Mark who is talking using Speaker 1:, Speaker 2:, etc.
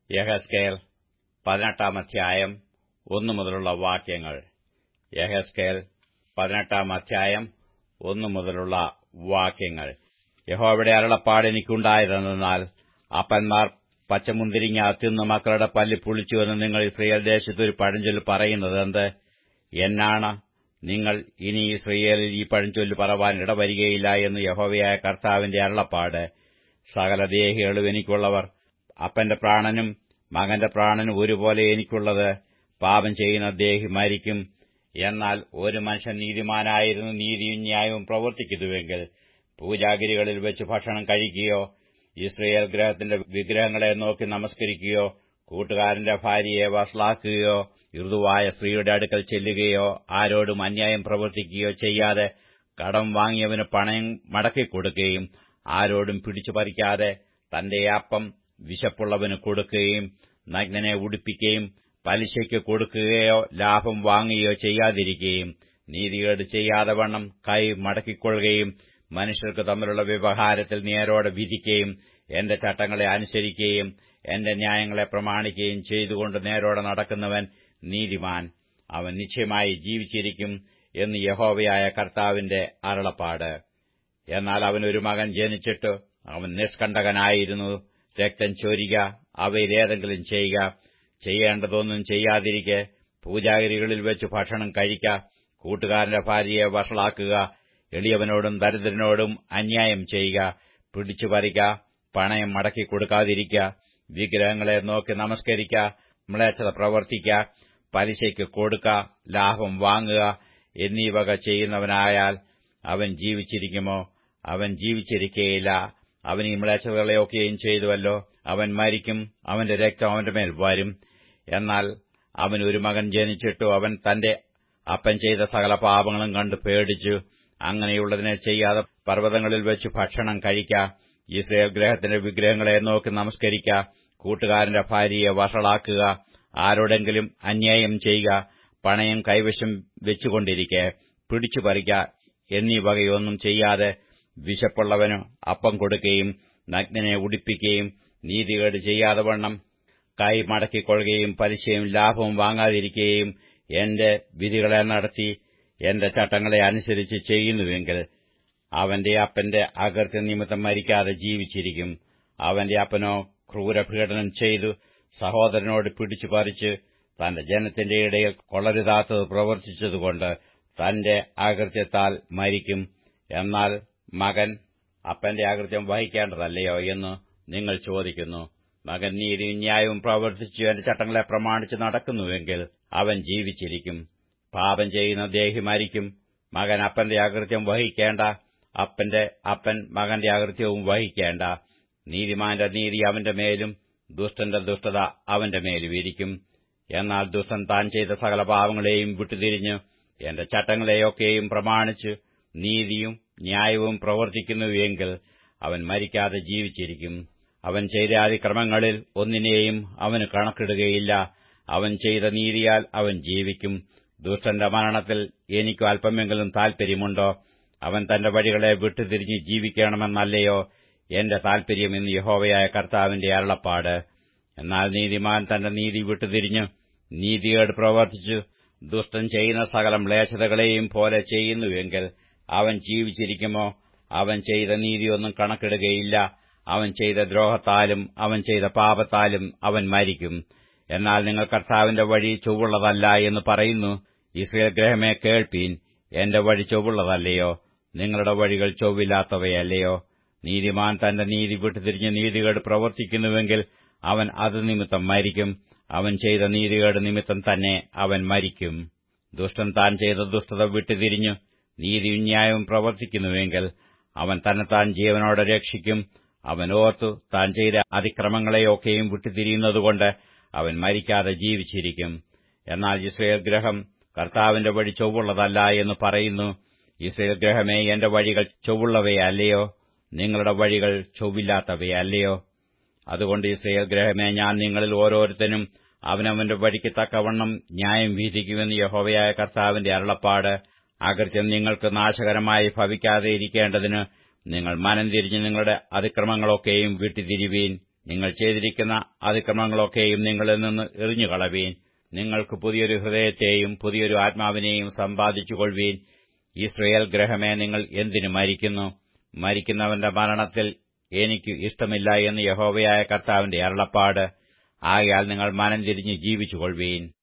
Speaker 1: യഹസ്കേൽ പതിനെട്ടാം അധ്യായം ഒന്നു മുതലുള്ള വാക്യങ്ങൾ യഹസ്കേൽ പതിനെട്ടാം അധ്യായം ഒന്നു മുതലുള്ള വാക്യങ്ങൾ യഹോവയുടെ അരുളപ്പാട് എനിക്കുണ്ടായതെന്നാൽ അപ്പന്മാർ പച്ചമുന്തിരിങ്ങ തിന്ന് മക്കളുടെ പല്ല് പുളിച്ചുവെന്ന് നിങ്ങൾ ഇസ്രയേൽ ദേശത്ത് ഒരു പഴഞ്ചൊല്ല് പറയുന്നതെന്ത് എന്നാണ് നിങ്ങൾ ഇനി ഇസ്രയേലിൽ ഈ പഴഞ്ചൊല്ല് പറവാൻ ഇടവരികയില്ല എന്ന് യഹോവയായ കർത്താവിന്റെ അരുളപ്പാട് സകല ദേഹികളും എനിക്കുള്ളവർ അപ്പന്റെ പ്രാണനും മകന്റെ പ്രാണനും ഒരുപോലെ എനിക്കുള്ളത് പാപം ചെയ്യുന്ന ദേഹി മരിക്കും എന്നാൽ ഒരു മനുഷ്യൻ നീതിമാനായിരുന്നു നീതിയും ന്യായവും പ്രവർത്തിക്കുന്നുവെങ്കിൽ പൂജാഗിരികളിൽ വെച്ച് ഭക്ഷണം കഴിക്കുകയോ ഇസ്രയേൽ ഗ്രഹത്തിന്റെ വിഗ്രഹങ്ങളെ നോക്കി നമസ്കരിക്കുകയോ കൂട്ടുകാരന്റെ ഭാര്യയെ വഷളാക്കുകയോ ഋതുവായ സ്ത്രീയുടെ അടുക്കൽ ചെല്ലുകയോ ആരോടും അന്യായം പ്രവർത്തിക്കുകയോ ചെയ്യാതെ കടം വാങ്ങിയവന് പണയം മടക്കിക്കൊടുക്കുകയും ആരോടും പിടിച്ചു പറിക്കാതെ തന്റെ അപ്പം വിശപ്പുള്ളവന് കൊടുക്കുകയും നഗ്നനെ ഉടുപ്പിക്കുകയും പലിശയ്ക്ക് കൊടുക്കുകയോ ലാഭം വാങ്ങുകയോ ചെയ്യാതിരിക്കുകയും നീതികേട് ചെയ്യാതെ വണ്ണം കൈ മടക്കിക്കൊള്ളുകയും മനുഷ്യർക്ക് തമ്മിലുള്ള വ്യവഹാരത്തിൽ നേരോടെ വിധിക്കുകയും എന്റെ ചട്ടങ്ങളെ അനുസരിക്കുകയും എന്റെ ന്യായങ്ങളെ പ്രമാണിക്കുകയും ചെയ്തുകൊണ്ട് നേരോടെ നടക്കുന്നവൻ നീതിമാൻ അവൻ നിശ്ചയമായി ജീവിച്ചിരിക്കും എന്ന് യഹോവയായ കർത്താവിന്റെ അരുളപ്പാട് എന്നാൽ അവനൊരു മകൻ ജനിച്ചിട്ട് അവൻ നിഷ്കണ്ടകനായിരുന്നു രക്തം ചൊരിക അവയിലേതെങ്കിലും ചെയ്യുക ചെയ്യേണ്ടതൊന്നും ചെയ്യാതിരിക്കെ പൂജാഗിരികളിൽ വെച്ച് ഭക്ഷണം കഴിക്ക കൂട്ടുകാരന്റെ ഭാര്യയെ വഷളാക്കുക എളിയവനോടും ദരിദ്രനോടും അന്യായം ചെയ്യുക പിടിച്ചു പറിക്ക പണയം മടക്കി കൊടുക്കാതിരിക്ക വിഗ്രഹങ്ങളെ നോക്കി നമസ്കരിക്ക മ്ലേച്ഛത പ്രവർത്തിക്ക പലിശയ്ക്ക് കൊടുക്ക ലാഭം വാങ്ങുക എന്നീ വക ചെയ്യുന്നവനായാൽ അവൻ ജീവിച്ചിരിക്കുമോ അവൻ ജീവിച്ചിരിക്കുകയില്ല അവൻ ഈ മ്ലേച്ഛതകളെയൊക്കെയും ചെയ്തുവല്ലോ അവൻ മരിക്കും അവന്റെ രക്തം അവന്റെ മേൽ വരും എന്നാൽ അവൻ ഒരു മകൻ ജനിച്ചിട്ടു അവൻ തന്റെ അപ്പൻ ചെയ്ത സകല പാപങ്ങളും കണ്ട് പേടിച്ചു അങ്ങനെയുള്ളതിനെ ചെയ്യാതെ പർവ്വതങ്ങളിൽ വെച്ച് ഭക്ഷണം കഴിക്ക ഇസ്രയേൽ ഗ്രഹത്തിന്റെ വിഗ്രഹങ്ങളെ നോക്കി നമസ്കരിക്ക കൂട്ടുകാരന്റെ ഭാര്യയെ വഷളാക്കുക ആരോടെങ്കിലും അന്യായം ചെയ്യുക പണയം കൈവശം വെച്ചുകൊണ്ടിരിക്കെ പിടിച്ചു പറിക്ക എന്നീ വകയൊന്നും ചെയ്യാതെ വിശപ്പുള്ളവന് അപ്പം കൊടുക്കുകയും നഗ്നനെ ഉടിപ്പിക്കുകയും നീതികേട് ചെയ്യാതെ വണ്ണം കൈ മടക്കിക്കൊള്ളുകയും പലിശയും ലാഭവും വാങ്ങാതിരിക്കുകയും എന്റെ വിധികളെ നടത്തി എന്റെ ചട്ടങ്ങളെ അനുസരിച്ച് ചെയ്യുന്നുവെങ്കിൽ അവന്റെ അപ്പന്റെ അകൃത്യ നിമിത്തം മരിക്കാതെ ജീവിച്ചിരിക്കും അവന്റെ അപ്പനോ ക്രൂരപീഡനം ചെയ്തു സഹോദരനോട് പിടിച്ചു പറിച്ച് തന്റെ ജനത്തിന്റെ ഇടയിൽ കൊള്ളരുതാത്തത് പ്രവർത്തിച്ചതുകൊണ്ട് തന്റെ അകൃത്യത്താൽ മരിക്കും എന്നാൽ മകൻ അപ്പന്റെ അകൃത്യം വഹിക്കേണ്ടതല്ലയോ എന്ന് നിങ്ങൾ ചോദിക്കുന്നു മകൻ നീതിയും ന്യായവും പ്രവർത്തിച്ചു എന്റെ ചട്ടങ്ങളെ പ്രമാണിച്ച് നടക്കുന്നുവെങ്കിൽ അവൻ ജീവിച്ചിരിക്കും പാപം ചെയ്യുന്ന ദേഹി മരിക്കും മകൻ അപ്പന്റെ അകൃത്യം വഹിക്കേണ്ട അപ്പന്റെ അപ്പൻ മകന്റെ അകൃത്യവും വഹിക്കേണ്ട നീതിമാന്റെ നീതി അവന്റെ മേലും ദുഷ്ടന്റെ ദുഷ്ടത അവന്റെ മേലും ഇരിക്കും എന്നാൽ ദുഷ്ടൻ താൻ ചെയ്ത സകല പാവങ്ങളെയും വിട്ടുതിരിഞ്ഞ് എന്റെ ചട്ടങ്ങളെയൊക്കെയും പ്രമാണിച്ച് നീതിയും ന്യായവും പ്രവർത്തിക്കുന്നുവെങ്കിൽ അവൻ മരിക്കാതെ ജീവിച്ചിരിക്കും അവൻ ചെയ്ത അതിക്രമങ്ങളിൽ ഒന്നിനെയും അവന് കണക്കിടുകയില്ല അവൻ ചെയ്ത നീതിയാൽ അവൻ ജീവിക്കും ദുഷ്ടന്റെ മരണത്തിൽ എനിക്കു അല്പമെങ്കിലും താൽപര്യമുണ്ടോ അവൻ തന്റെ വഴികളെ വിട്ടുതിരിഞ്ഞ് ജീവിക്കണമെന്നല്ലയോ എന്റെ താൽപര്യം എന്ന് യഹോവയായ കർത്താവിന്റെ അരുളപ്പാട് എന്നാൽ നീതിമാൻ തന്റെ നീതി വിട്ടുതിരിഞ്ഞ് നീതിയോട് പ്രവർത്തിച്ചു ദുഷ്ടൻ ചെയ്യുന്ന സകല മ്ലേച്ഛതകളെയും പോലെ ചെയ്യുന്നുവെങ്കിൽ അവൻ ജീവിച്ചിരിക്കുമോ അവൻ ചെയ്ത നീതിയൊന്നും കണക്കിടുകയില്ല അവൻ ചെയ്ത ദ്രോഹത്താലും അവൻ ചെയ്ത പാപത്താലും അവൻ മരിക്കും എന്നാൽ നിങ്ങൾ കർത്താവിന്റെ വഴി ചൊവ്വുള്ളതല്ല എന്ന് പറയുന്നു ഇസ്രയേൽ ഗ്രഹമേ കേൾപ്പീൻ എന്റെ വഴി ചൊവ്വുള്ളതല്ലയോ നിങ്ങളുടെ വഴികൾ ചൊവ്വില്ലാത്തവയല്ലയോ നീതിമാൻ തന്റെ നീതി വിട്ടുതിരിഞ്ഞ് നീതികേട് പ്രവർത്തിക്കുന്നുവെങ്കിൽ അവൻ അത് നിമിത്തം മരിക്കും അവൻ ചെയ്ത നീതികേട് നിമിത്തം തന്നെ അവൻ മരിക്കും ദുഷ്ടൻ താൻ ചെയ്ത ദുഷ്ടത വിട്ടുതിരിഞ്ഞു നീതിയും ന്യായവും പ്രവർത്തിക്കുന്നുവെങ്കിൽ അവൻ തന്നെത്താൻ ജീവനോടെ രക്ഷിക്കും അവൻ ഓർത്തു താൻ ചെയ്ത അതിക്രമങ്ങളെയൊക്കെയും വിട്ടുതിരിയുന്നതുകൊണ്ട് അവൻ മരിക്കാതെ ജീവിച്ചിരിക്കും എന്നാൽ ഇസ്രയേൽ ഗ്രഹം കർത്താവിന്റെ വഴി ചൊവ്വുള്ളതല്ല എന്ന് പറയുന്നു ഇസ്രയേൽ ഗ്രഹമേ എന്റെ വഴികൾ ചൊവ്വുള്ളവയല്ലയോ നിങ്ങളുടെ വഴികൾ ചൊവ്വില്ലാത്തവയല്ലയോ അതുകൊണ്ട് ഇസ്രയേൽ ഗ്രഹമേ ഞാൻ നിങ്ങളിൽ ഓരോരുത്തനും അവനവന്റെ വഴിക്ക് തക്കവണ്ണം ന്യായം വീതിക്കുമെന്ന് യഹോവയായ കർത്താവിന്റെ അരുളപ്പാട് അകൃത്യം നിങ്ങൾക്ക് നാശകരമായി ഭവിക്കാതെ ഇരിക്കേണ്ടതിന് നിങ്ങൾ മനം തിരിഞ്ഞ് നിങ്ങളുടെ അതിക്രമങ്ങളൊക്കെയും വിട്ടുതിരിവീൻ നിങ്ങൾ ചെയ്തിരിക്കുന്ന അതിക്രമങ്ങളൊക്കെയും നിങ്ങളിൽ നിന്ന് എറിഞ്ഞുകളവീൻ നിങ്ങൾക്ക് പുതിയൊരു ഹൃദയത്തെയും പുതിയൊരു ആത്മാവിനെയും സമ്പാദിച്ചുകൊള്ളുവീൻ ഇസ്രയേൽ ഗ്രഹമേ നിങ്ങൾ എന്തിനു മരിക്കുന്നു മരിക്കുന്നവന്റെ മരണത്തിൽ എനിക്ക് ഇഷ്ടമില്ല എന്ന് യഹോവയായ കർത്താവിന്റെ അരുളപ്പാട് ആകയാൽ നിങ്ങൾ മനം തിരിഞ്ഞ് ജീവിച്ചുകൊള്ളുവീൻ